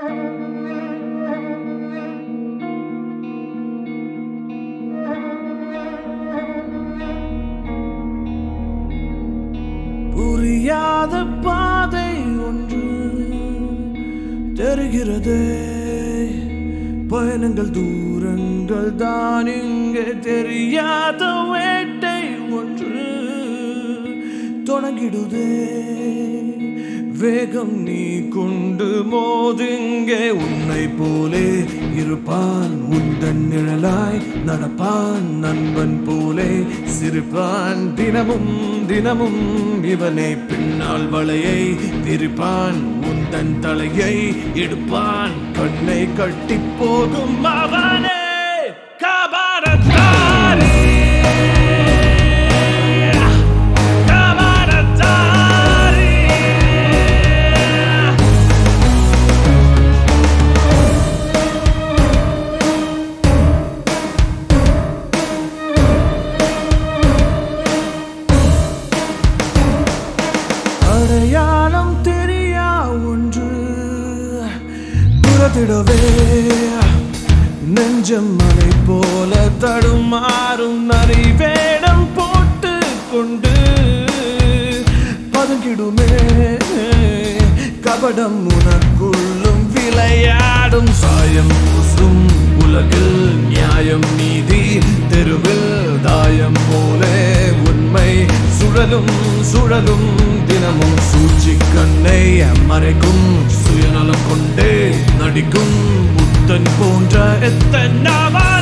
புரியாத பாதை ஒன்று தெரிகிறதே பயணங்கள் தூரங்கள் தான் இங்கே தெரியாத வேட்டை ஒன்று தொடங்கிடுதே வேகம் நீ கொண்டு மோதுங்கே உன்னை போலே இருப்பான் உந்தன் நிழலாய் நடப்பான் நண்பன் போலே சிரிப்பான் தினமும் தினமும் இவனை பின்னால் வலையை விரிப்பான் உந்தன் தலையை எடுப்பான் கண்ணை கட்டி போகும் அவனே காபாரத்தாரே காபாரத்தாரே அடையாளம் தெரியா ஒன்று புறத்திடவே நெஞ்சம் மலை போல தடுமாறும் நரி வேடம் போட்டு கொண்டு பதுங்கிடுமே கபடம் உனக்குள்ளும் விளையாடும் சாயம் பூசும் உலகில் நியாயம் நீதி தெருவில் தாயம் போலே உண்மை சுழலும் சுழலும் தினமும் சூழ்ச்சி கண்ணை மறைக்கும் சுயநலம் கொண்டே நடிக்கும் புத்தன் போன்ற எத்தனாவா